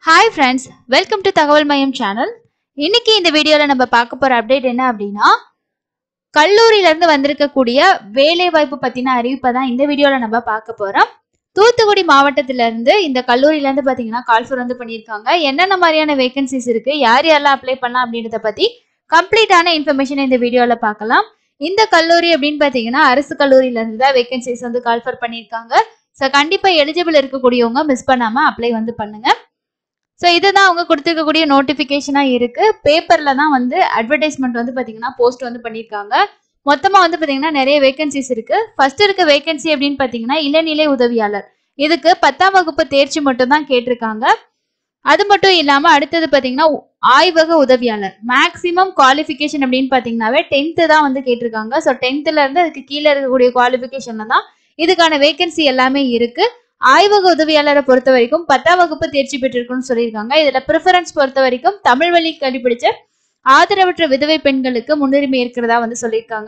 hi friends welcome to தகவல் மையம் channel இன்னைக்கு இந்த வீடியோவில் நம்ம பார்க்க போகிற அப்டேட் என்ன அப்படின்னா கல்லூரியிலேருந்து வந்திருக்கக்கூடிய வேலை வாய்ப்பு பற்றின அறிவிப்பை தான் இந்த வீடியோவில் நம்ம பார்க்க போகிறோம் தூத்துக்குடி மாவட்டத்திலேருந்து இந்த கல்லூரியிலேருந்து பார்த்தீங்கன்னா கால்ஃபர் வந்து பண்ணியிருக்காங்க என்னென்ன மாதிரியான வேகன்சிஸ் இருக்குது யார் யாரெல்லாம் அப்ளை பண்ணலாம் அப்படின்றத பற்றி கம்ப்ளீட்டான இன்ஃபர்மேஷனை இந்த வீடியோவில் பார்க்கலாம் இந்த கல்லூரி அப்படின்னு பார்த்தீங்கன்னா அரசு கல்லூரியிலேருந்து தான் வேகன்சிஸ் வந்து கால்ஃபர் பண்ணியிருக்காங்க ஸோ கண்டிப்பாக எலிஜிபிள் இருக்கக்கூடியவங்க மிஸ் பண்ணாமல் அப்ளை வந்து பண்ணுங்க ஸோ இதுதான் அவங்க கொடுத்துருக்கக்கூடிய நோட்டிஃபிகேஷனாக இருக்கு பேப்பரில் தான் வந்து அட்வர்டைஸ்மெண்ட் வந்து பார்த்தீங்கன்னா போஸ்ட் வந்து பண்ணியிருக்காங்க மொத்தமாக வந்து பார்த்தீங்கன்னா நிறைய வேகன்சிஸ் இருக்கு ஃபர்ஸ்ட் இருக்க வேகன்சி அப்படின்னு பார்த்தீங்கன்னா இளநிலை உதவியாளர் இதுக்கு பத்தாம் வகுப்பு தேர்ச்சி மட்டும் தான் கேட்டிருக்காங்க அது மட்டும் இல்லாமல் அடுத்தது பார்த்தீங்கன்னா ஆய்வக உதவியாளர் மேக்ஸிமம் குவாலிஃபிகேஷன் அப்படின்னு பார்த்தீங்கன்னாவே டென்த்து தான் வந்து கேட்டிருக்காங்க ஸோ டென்த்துல இருந்து அதுக்கு கீழே இருக்கக்கூடிய குவாலிஃபிகேஷன்ல தான் இதுக்கான வேகன்சி எல்லாமே இருக்கு ஆய்வக உதவியாளரை பொறுத்த வரைக்கும் பத்தாம் வகுப்பு தேர்ச்சி பெற்றிருக்குன்னு சொல்லியிருக்காங்க இதுல ப்ரிஃபரன்ஸ் பொறுத்த வரைக்கும் தமிழ் வழி கல்வி படிச்ச ஆதரவற்ற விதவை பெண்களுக்கு முன்னுரிமை இருக்கிறதா வந்து சொல்லியிருக்காங்க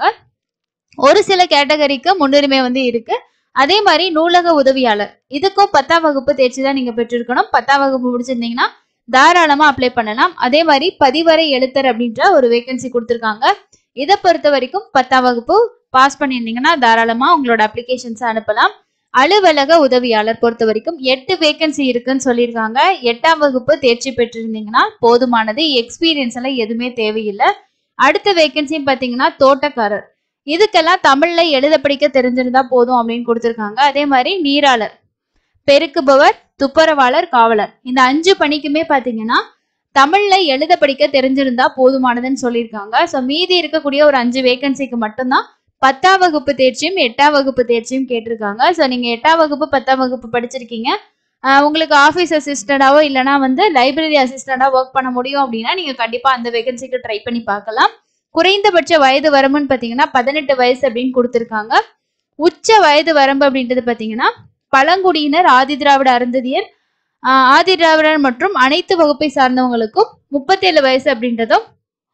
ஒரு சில கேட்டகரிக்கு முன்னுரிமை வந்து இருக்கு அதே மாதிரி நூலக உதவியாளர் இதுக்கும் பத்தாம் வகுப்பு தேர்ச்சி தான் நீங்க பெற்றிருக்கணும் பத்தாம் வகுப்பு முடிச்சிருந்தீங்கன்னா தாராளமா அப்ளை பண்ணலாம் அதே மாதிரி பதிவரை எழுத்தர் அப்படின்ற ஒரு வேகன்சி கொடுத்துருக்காங்க இதை பொறுத்த வரைக்கும் பத்தாம் வகுப்பு பாஸ் பண்ணியிருந்தீங்கன்னா தாராளமா உங்களோட அப்ளிகேஷன்ஸ் அனுப்பலாம் அலுவலக உதவியாளர் பொறுத்த வரைக்கும் எட்டு வேகன்சி இருக்குன்னு சொல்லியிருக்காங்க எட்டாம் வகுப்பு தேர்ச்சி பெற்றிருந்தீங்கன்னா போதுமானது எக்ஸ்பீரியன்ஸ் எல்லாம் எதுவுமே தேவையில்லை அடுத்த வேகன்சின்னு பார்த்தீங்கன்னா தோட்டக்காரர் இதுக்கெல்லாம் தமிழ்ல எழுத படிக்க தெரிஞ்சிருந்தா போதும் அப்படின்னு கொடுத்துருக்காங்க அதே மாதிரி நீராளர் பெருக்குபவர் துப்புரவாளர் காவலர் இந்த அஞ்சு பணிக்குமே பார்த்தீங்கன்னா தமிழ்ல எழுத படிக்க தெரிஞ்சிருந்தா போதுமானதுன்னு சொல்லியிருக்காங்க ஸோ மீதி இருக்கக்கூடிய ஒரு அஞ்சு வேகன்சிக்கு மட்டும்தான் பத்தாம் வகுப்பு தேர்ச்சியும் எட்டாம் வகுப்பு தேர்ச்சியும் கேட்டிருக்காங்க ஸோ நீங்கள் எட்டாம் வகுப்பு பத்தாம் வகுப்பு படிச்சிருக்கீங்க ஆஹ் உங்களுக்கு ஆஃபீஸ் அசிஸ்டண்டாவோ இல்லைனா வந்து லைப்ரரி அசிஸ்டண்டாக ஒர்க் பண்ண முடியும் அப்படின்னா நீங்கள் கண்டிப்பாக அந்த வேகன்சிக்கு ட்ரை பண்ணி பார்க்கலாம் குறைந்தபட்ச வயது வரம்புன்னு பார்த்தீங்கன்னா பதினெட்டு வயசு அப்படின்னு கொடுத்துருக்காங்க உச்ச வயது வரம்பு அப்படின்றது பார்த்தீங்கன்னா பழங்குடியினர் ஆதிதிராவிட அருந்ததியர் ஆஹ் ஆதிதிராவிடர் மற்றும் அனைத்து வகுப்பை சார்ந்தவங்களுக்கும் முப்பத்தேழு வயசு அப்படின்றதும்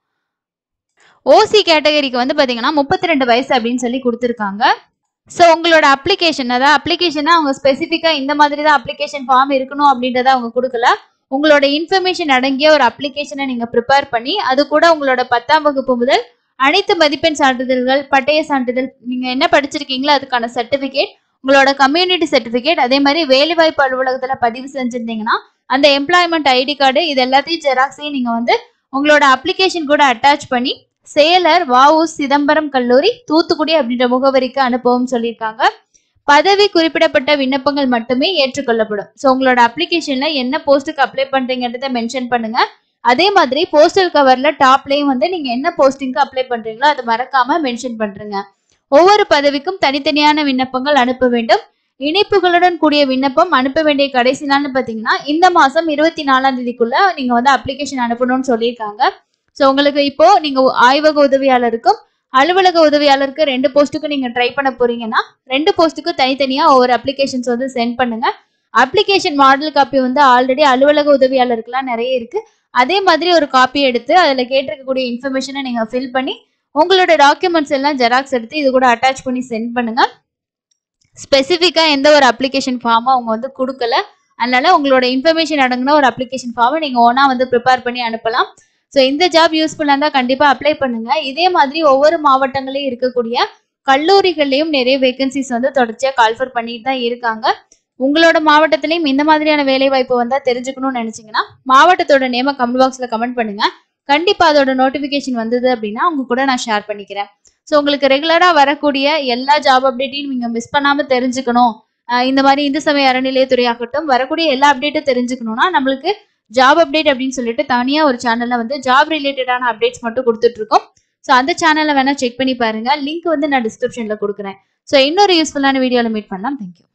ஓசி கேட்டகரிக்கு வந்து பார்த்தீங்கன்னா முப்பத்தி ரெண்டு வயசு அப்படின்னு சொல்லி கொடுத்துருக்காங்க ஸோ உங்களோட அப்ளிகேஷன் அதாவது அப்ளிகேஷனை அவங்க ஸ்பெசிஃபிக்காக இந்த மாதிரி தான் அப்ளிகேஷன் ஃபார்ம் இருக்கணும் அப்படின்றத அவங்க கொடுக்கல உங்களோட இன்ஃபர்மேஷன் அடங்கிய ஒரு அப்ளிகேஷனை நீங்கள் ப்ரிப்பேர் பண்ணி அது கூட உங்களோட பத்தாம் வகுப்பு முதல் அனைத்து மதிப்பெண் சான்றிதழ்கள் பட்டய சான்றிதழ் நீங்கள் என்ன படிச்சிருக்கீங்களோ அதுக்கான சர்டிஃபிகேட் உங்களோட கம்யூனிட்டி சர்டிஃபிகேட் அதே மாதிரி வேலைவாய்ப்பு அலுவலகத்தில் பதிவு செஞ்சுருந்தீங்கன்னா அந்த எம்ப்ளாய்மெண்ட் ஐடி கார்டு இது எல்லாத்தையும் ஜெராக்ஸையும் நீங்கள் வந்து உங்களோட அப்ளிகேஷன் கூட அட்டாச் பண்ணி செயலர் வஉ சிதம்பரம் கல்லூரி தூத்துக்குடி அப்படின்ற முகவரிக்கு அனுப்பவும் சொல்லியிருக்காங்க பதவி குறிப்பிடப்பட்ட விண்ணப்பங்கள் மட்டுமே ஏற்றுக்கொள்ளப்படும் ஸோ உங்களோட அப்ளிகேஷன்ல என்ன போஸ்ட்டுக்கு அப்ளை பண்றீங்கன்றத மென்ஷன் பண்ணுங்க அதே மாதிரி போஸ்டல் கவர்ல டாப்லயும் வந்து நீங்க என்ன போஸ்டிங்க்கு அப்ளை பண்றீங்களோ அதை மறக்காம மென்ஷன் பண்றீங்க ஒவ்வொரு பதவிக்கும் தனித்தனியான விண்ணப்பங்கள் அனுப்ப வேண்டும் இணைப்புகளுடன் கூடிய விண்ணப்பம் அனுப்ப வேண்டிய கடைசி நாள்னு பார்த்தீங்கன்னா இந்த மாசம் இருபத்தி நாலாம் தேதிக்குள்ள நீங்க வந்து அப்ளிகேஷன் அனுப்பணும்னு சொல்லியிருக்காங்க ஸோ உங்களுக்கு இப்போ நீங்க ஆய்வக உதவியாளருக்கும் அலுவலக உதவியாளருக்கு ரெண்டு போஸ்ட்டுக்கு நீங்க ட்ரை பண்ண போறீங்கன்னா ரெண்டு போஸ்ட்டுக்கு தனித்தனியா ஒவ்வொரு அப்ளிகேஷன்ஸ் வந்து சென்ட் பண்ணுங்க அப்ளிகேஷன் மாடல் காப்பி வந்து ஆல்ரெடி அலுவலக உதவியாளருக்குலாம் நிறைய இருக்கு அதே மாதிரி ஒரு காப்பி எடுத்து அதில் கேட்டிருக்கக்கூடிய இன்ஃபர்மேஷனை நீங்க ஃபில் பண்ணி உங்களோட டாக்குமெண்ட்ஸ் எல்லாம் ஜெராக்ஸ் எடுத்து இது கூட அட்டாச் பண்ணி சென்ட் பண்ணுங்க ஸ்பெசிஃபிக்கா எந்த ஒரு அப்ளிகேஷன் ஃபார்மும் அவங்க வந்து கொடுக்கல அதனால உங்களோட இன்ஃபர்மேஷன் அடங்கின ஒரு அப்ளிகேஷன் ஃபார்மை நீங்க ஓனா வந்து ப்ரிப்பேர் பண்ணி அனுப்பலாம் ஸோ இந்த ஜாப் யூஸ்ஃபுல்லாக இருந்தால் கண்டிப்பாக அப்ளை பண்ணுங்க இதே மாதிரி ஒவ்வொரு மாவட்டங்களையும் இருக்கக்கூடிய கல்லூரிகள்லையும் நிறைய வேகன்சிஸ் வந்து தொடர்ச்சியாக கால்ஃபர் பண்ணிட்டு தான் இருக்காங்க உங்களோட மாவட்டத்திலையும் இந்த மாதிரியான வேலை வாய்ப்பு வந்தால் தெரிஞ்சுக்கணும்னு நினச்சிங்கன்னா மாவட்டத்தோட நேம கமெண்ட் பாக்ஸில் கமெண்ட் பண்ணுங்க கண்டிப்பாக அதோட நோட்டிஃபிகேஷன் வந்தது அப்படின்னா உங்க கூட நான் ஷேர் பண்ணிக்கிறேன் ஸோ உங்களுக்கு ரெகுலராக வரக்கூடிய எல்லா ஜாப் அப்டேட்டையும் நீங்கள் மிஸ் பண்ணாமல் தெரிஞ்சுக்கணும் ஆஹ் இந்த மாதிரி இந்து சமய அறநிலையத்துறை ஆகட்டும் வரக்கூடிய எல்லா அப்டேட்டும் தெரிஞ்சுக்கணும்னா நம்மளுக்கு ஜாப் அப்டேட் அப்படின்னு சொல்லிட்டு தனியாக ஒரு சேனலில் வந்து ஜாப் ரிலேட்டடான அப்டேட்ஸ் மட்டும் கொடுத்துட்டு இருக்கோம் ஸோ அந்த சேனலை வேணால் செக் பண்ணி பாருங்க லிங்க் வந்து நான் டிஸ்கிரிப்ஷனில் கொடுக்குறேன் ஸோ இன்னொரு யூஸ்ஃபுல்லான வீடியோவில் மீட் பண்ணலாம் தேங்க்யூ